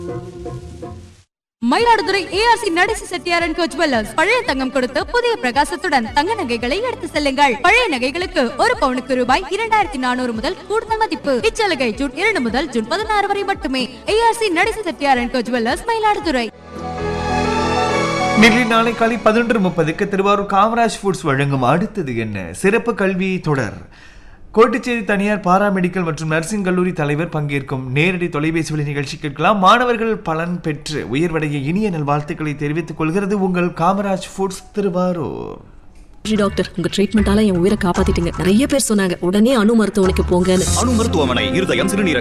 Mayiladuthurai ARC Natesi செட்டியாரன் co jewellers பழைய தங்கம் கொடுத்து புதிய பிரகாசத்துடன் தங்க நகைகளை எடுத்து செல்லுங்கள் பழைய நகைகளுக்கு ஒரு பவுனுக்கு ரூபாய் இரண்டாயிரத்தி நானூறு முதல் கூடுதல் மதிப்பு இச்சலுகை ஜூன் இரண்டு முதல் ஜூன் பதினாறு வரை மட்டுமே ஏஆர்சி நடேசி செட்டியாரன் கோ ஜுவல்லர்ஸ் மயிலாடுதுறை நெல்லி நாளை காலை பதினொன்று முப்பதுக்கு திருவாரூர் காமராஜ் ஃபுட்ஸ் வழங்கும் அடுத்தது என்ன சிறப்பு கல்வி தொடர் கோட்டுச்சேரி தனியார் பாராமெடிக்கல் மற்றும் நர்சிங் கல்லூரி தலைவர் பங்கேற்கும் நேரடி தொலைபேசி வழி நிகழ்ச்சி கேட்கலாம் மாணவர்கள் பலன் பெற்று உயர்வடைய இனிய நல்வாழ்த்துக்களை தெரிவித்துக் கொள்கிறது உங்கள் காமராஜ் ஃபுட்ஸ் திருவாரூர் நன்றி டாக்டர் உங்க ட்ரீட்மெண்டால என் உயிரை காப்பாத்திட்டீங்க நிறைய பேர் சொன்னாங்க உடனே அணு மருத்துவமனைக்கு போங்கன்னு அணு மருத்துவமனை இருதயம் சிறுநீரகம்